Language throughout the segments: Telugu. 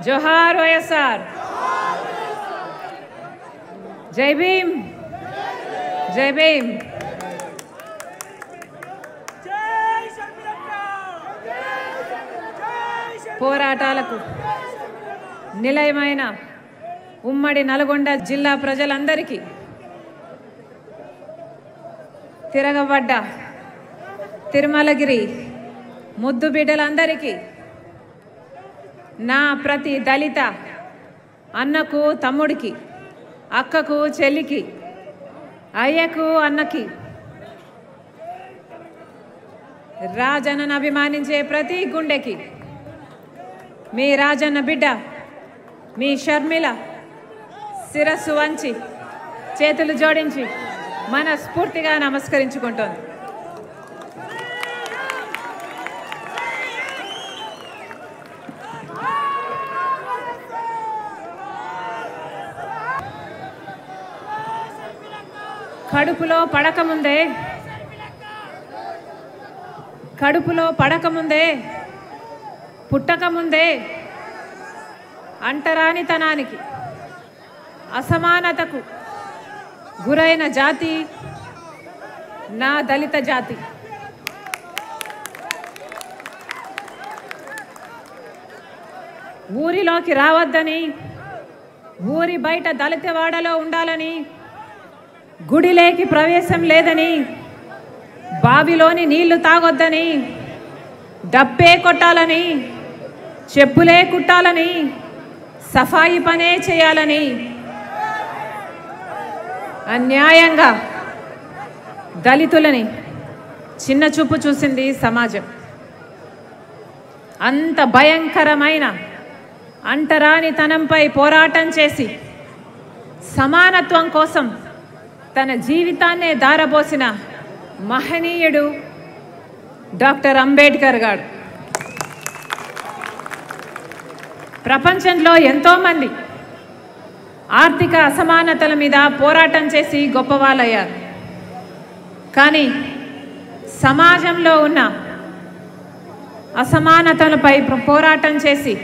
జోహార్ వైఎస్ఆర్ జై భీమ్ జై భీమ్ పోరాటాలకు నిలయమైన ఉమ్మడి నల్గొండ జిల్లా ప్రజలందరికీ తిరగబడ్డ తిరుమలగిరి ముద్దు బిడ్డలందరికీ నా ప్రతి దళిత అన్నకు తమ్ముడికి అక్కకు చెల్లికి అయ్యకు అన్నకి రాజన్నను అభిమానించే ప్రతి గుండెకి మీ రాజన్న బిడ్డ మీ షర్మిల శిరస్సు వంచి చేతులు జోడించి మనస్ఫూర్తిగా నమస్కరించుకుంటోంది కడుపులో పడకముందే కడుపులో పడకముందే పుట్టకముందే అంటరానితనానికి అసమానతకు గురైన జాతి నా దళిత జాతి ఊరిలోకి రావద్దని ఊరి బయట దళితవాడలో ఉండాలని గుడిలేకి ప్రవేశం లేదని బావిలోని నీళ్లు తాగొద్దని డబ్బే కొట్టాలని చెప్పులే కుట్టాలని సఫాయి పనే చేయాలని అన్యాయంగా దళితులని చిన్న చూపు చూసింది సమాజం అంత భయంకరమైన అంటరానితనంపై పోరాటం చేసి సమానత్వం కోసం తన జీవితాన్నే దారబోసిన మహనీయుడు డాక్టర్ అంబేద్కర్ గారు ప్రపంచంలో ఎంతోమంది ఆర్థిక అసమానతల మీద పోరాటం చేసి గొప్పవాళ్ళయ్యారు కానీ సమాజంలో ఉన్న అసమానతలపై పోరాటం చేసి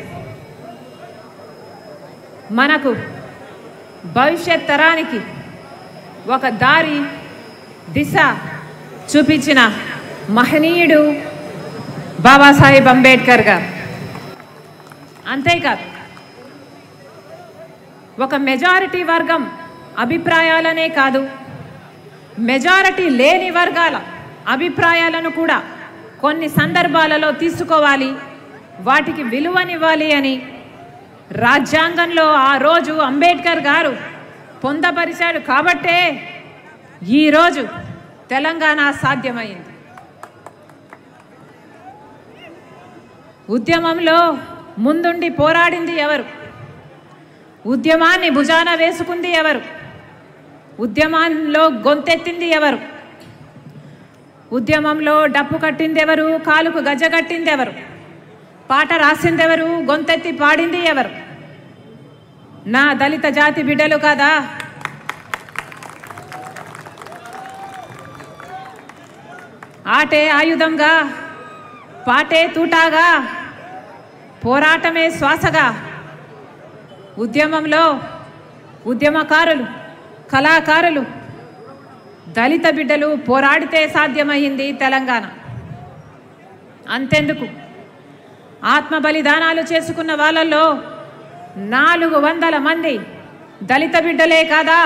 మనకు భవిష్యత్ తరానికి ఒక దారి దిశ చూపించిన మహనీయుడు బాబాసాహెబ్ అంబేద్కర్ గారు అంతేకాదు ఒక మెజారిటీ వర్గం అభిప్రాయాలనే కాదు మెజారిటీ లేని వర్గాల అభిప్రాయాలను కూడా కొన్ని సందర్భాలలో తీసుకోవాలి వాటికి విలువనివ్వాలి అని రాజ్యాంగంలో ఆ రోజు అంబేద్కర్ గారు పొందపరిచాడు కాబట్టే ఈరోజు తెలంగాణ సాధ్యమైంది ఉద్యమంలో ముందుండి పోరాడింది ఎవరు ఉద్యమాన్ని భుజాన వేసుకుంది ఎవరు ఉద్యమంలో గొంతెత్తింది ఎవరు ఉద్యమంలో డప్పు కట్టింది ఎవరు కాలుకు గజ్జ కట్టింది ఎవరు పాట రాసింది ఎవరు గొంతెత్తి పాడింది ఎవరు నా దళిత జాతి బిడ్డలు కదా ఆటే ఆయుధంగా పాటే తూటాగా పోరాటమే శ్వాసగా ఉద్యమంలో ఉద్యమకారులు కళాకారులు దళిత బిడ్డలు పోరాడితే సాధ్యమైంది తెలంగాణ అంతెందుకు ఆత్మ బలిదానాలు చేసుకున్న వాళ్ళల్లో నాలుగు వందల మంది దళిత బిడ్డలే కాదా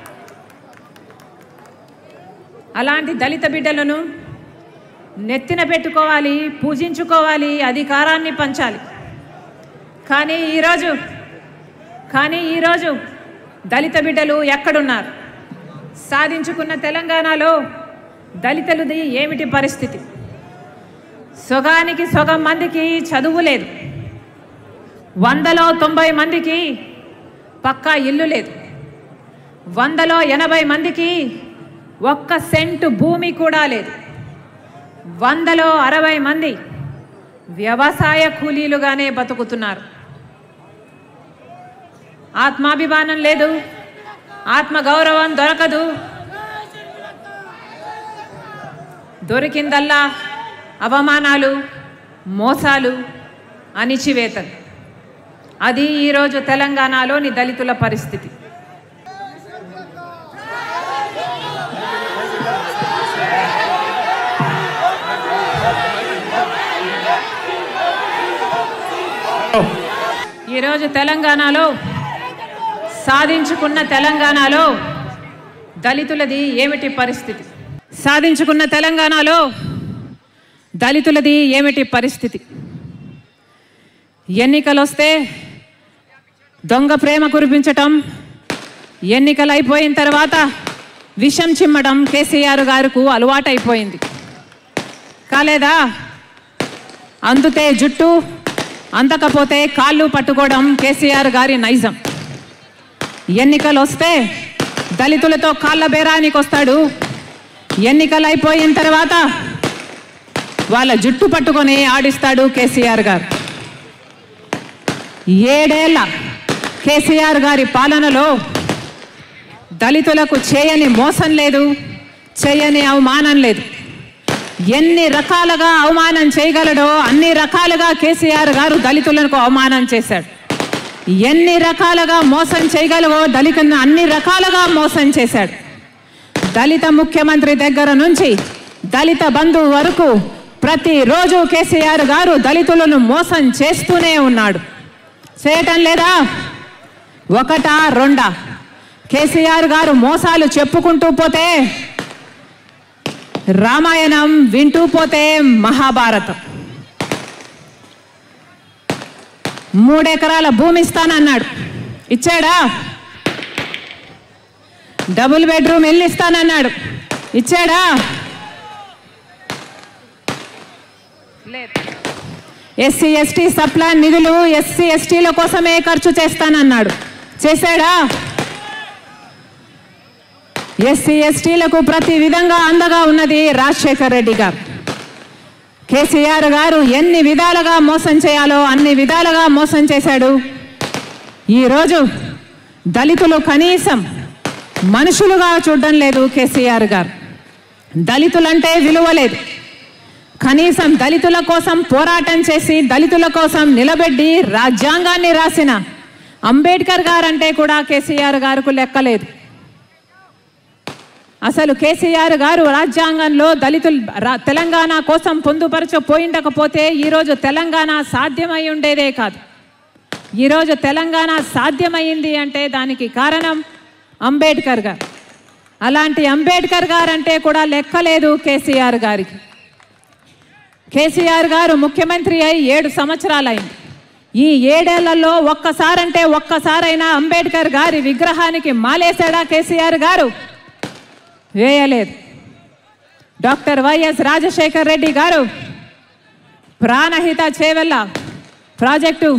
అలాంటి దళిత బిడ్డలను నెత్తిన పెట్టుకోవాలి పూజించుకోవాలి అధికారాన్ని పంచాలి కానీ ఈరోజు కానీ ఈరోజు దళిత బిడ్డలు ఎక్కడున్నారు సాధించుకున్న తెలంగాణలో దళితులది ఏమిటి పరిస్థితి సొగానికి సొగం మందికి చదువు లేదు వందలో తొంభై మందికి పక్కా ఇల్లు లేదు వందలో ఎనభై మందికి ఒక్క సెంటు భూమి కూడా లేదు వందలో అరవై మంది వ్యవసాయ కూలీలుగానే బతుకుతున్నారు ఆత్మాభిమానం లేదు ఆత్మ గౌరవం దొరకదు దొరికిందల్లా అవమానాలు మోసాలు అణిచివేతలు అది ఈరోజు తెలంగాణలోని దళితుల పరిస్థితి ఈరోజు తెలంగాణలో సాధించుకున్న తెలంగాణలో దళితులది ఏమిటి పరిస్థితి సాధించుకున్న తెలంగాణలో దళితులది ఏమిటి పరిస్థితి ఎన్నికలు వస్తే దొంగ ప్రేమ కురిపించటం ఎన్నికలు అయిపోయిన తర్వాత విషం చిమ్మడం కేసీఆర్ గారికి అలవాటైపోయింది కాలేదా అందుతే జుట్టు అందకపోతే కాళ్ళు పట్టుకోవడం కేసీఆర్ గారి నైజం ఎన్నికలు వస్తే దళితులతో కాళ్ళ బేరానికి వస్తాడు ఎన్నికలు అయిపోయిన తర్వాత వాళ్ళ జుట్టు పట్టుకొని ఆడిస్తాడు కేసీఆర్ గారు ఏడేళ్ల కేసీఆర్ గారి పాలనలో దళితులకు చేయని మోసం లేదు చేయని అవమానం లేదు ఎన్ని రకాలుగా అవమానం చేయగలడో అన్ని రకాలుగా కేసీఆర్ గారు దళితులకు అవమానం చేశాడు ఎన్ని రకాలుగా మోసం చేయగలవో దళితులను అన్ని రకాలుగా మోసం చేశాడు దళిత ముఖ్యమంత్రి దగ్గర నుంచి దళిత బంధువు వరకు ప్రతిరోజు కేసీఆర్ గారు దళితులను మోసం చేస్తూనే ఉన్నాడు చేయటం లేదా ఒకటా రెండా కేసీఆర్ గారు మోసాలు చెప్పుకుంటూ పోతే రామాయణం వింటూ పోతే మహాభారతం మూడెకరాల భూమి ఇస్తానన్నాడు ఇచ్చాడా డబుల్ బెడ్రూమ్ ఇల్లు ఇస్తానన్నాడు ఇచ్చాడా ఎస్సీ ఎస్టీ సప్లాన్ నిధులు ఎస్సీ ఎస్టీల కోసమే ఖర్చు చేస్తానన్నాడు చేశాడా ఎస్సీ ఎస్టీలకు ప్రతి విధంగా అందగా ఉన్నది రాజశేఖర్ రెడ్డి గారు కేసీఆర్ గారు ఎన్ని విధాలుగా మోసం చేయాలో అన్ని విధాలుగా మోసం చేశాడు ఈరోజు దళితులు కనీసం మనుషులుగా చూడడం లేదు కేసీఆర్ గారు దళితులంటే విలువ లేదు కనీసం దళితుల కోసం పోరాటం చేసి దళితుల కోసం నిలబెట్టి రాజ్యాంగాన్ని రాసిన అంబేద్కర్ గారంటే కూడా కేసీఆర్ గారికి లెక్కలేదు అసలు కేసీఆర్ గారు రాజ్యాంగంలో దళితులు రా- తెలంగాణ కోసం పొందుపరచపోయిండకపోతే ఈరోజు తెలంగాణ సాధ్యమై ఉండేదే కాదు ఈరోజు తెలంగాణ సాధ్యమైంది అంటే దానికి కారణం అంబేద్కర్ గారు అలాంటి అంబేద్కర్ గారు అంటే కూడా లెక్కలేదు కేసీఆర్ గారికి కేసీఆర్ గారు ముఖ్యమంత్రి అయి ఏడు సంవత్సరాలైంది ఈ ఏడేళ్లలో ఒక్కసారంటే ఒక్కసారైనా అంబేద్కర్ గారి విగ్రహానికి మాలేశాడా కేసీఆర్ గారు వేయలేదు డాక్టర్ వైఎస్ రాజశేఖర్ రెడ్డి గారు ప్రాణహిత చేవెళ్ళ ప్రాజెక్టు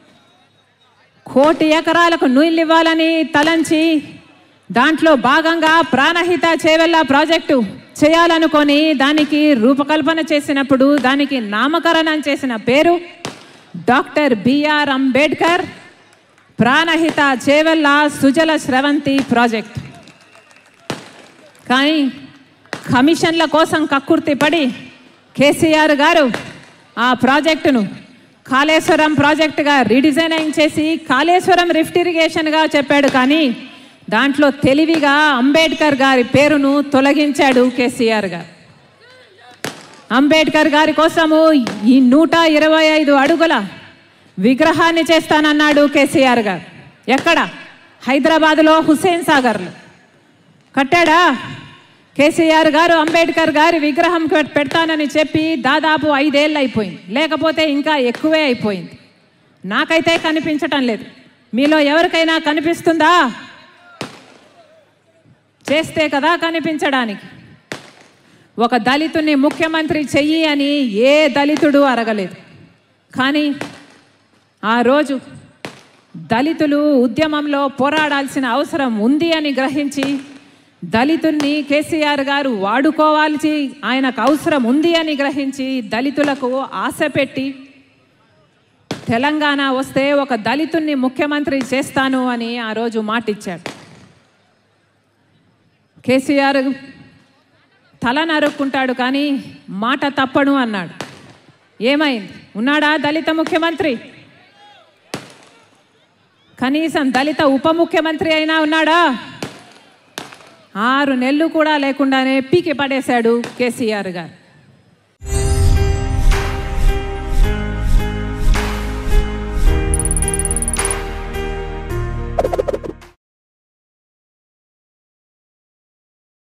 కోటి ఎకరాలకు నీళ్ళు ఇవ్వాలని తలంచి దాంట్లో భాగంగా ప్రాణహిత చేవెళ్ళ ప్రాజెక్టు చేయాలనుకొని దానికి రూపకల్పన చేసినప్పుడు దానికి నామకరణం చేసిన పేరు doctor BR Ambedkar Pranahita Chevella Sujala Sravanthi project కానీ కమిషన్ల కోసం కక్కుర్తి పడి కేసీఆర్ గారు ఆ ప్రాజెక్టును కాళేశ్వరం ప్రాజెక్టుగా రీడిజైనింగ్ చేసి కాళేశ్వరం రిఫ్ట్ ఇరిగేషన్గా చెప్పాడు కానీ దాంట్లో తెలివిగా అంబేద్కర్ గారి పేరును తొలగించాడు కేసీఆర్ గారు అంబేద్కర్ గారి కోసము ఈ నూట ఇరవై ఐదు అడుగుల విగ్రహాన్ని చేస్తానన్నాడు కేసీఆర్ గారు ఎక్కడ హైదరాబాదులో హుస్సేన్ సాగర్లో కట్టాడా కేసీఆర్ గారు అంబేద్కర్ గారి విగ్రహం పెట్- పెడతానని చెప్పి దాదాపు ఐదేళ్ళు అయిపోయింది లేకపోతే ఇంకా ఎక్కువే అయిపోయింది నాకైతే కనిపించటం లేదు మీలో ఎవరికైనా కనిపిస్తుందా చేస్తే కదా కనిపించడానికి ఒక దళితుని ముఖ్యమంత్రి చెయ్యి అని ఏ దళితుడు అరగలేదు కానీ ఆ రోజు దళితులు ఉద్యమంలో పోరాడాల్సిన అవసరం ఉంది అని గ్రహించి దళితుల్ని కేసీఆర్ గారు వాడుకోవాల్సి ఆయనకు అవసరం ఉంది అని గ్రహించి దళితులకు ఆశ పెట్టి తెలంగాణ వస్తే ఒక దళితుణ్ణి ముఖ్యమంత్రి చేస్తాను అని ఆ రోజు మాటిచ్చాడు కేసీఆర్ తల నరుక్కుంటాడు కానీ మాట తప్పడు అన్నాడు ఏమైంది ఉన్నాడా దళిత ముఖ్యమంత్రి కనీసం దళిత ఉప ముఖ్యమంత్రి అయినా ఉన్నాడా ఆరు నెలలు కూడా లేకుండానే పీకి పడేశాడు కేసీఆర్ గారు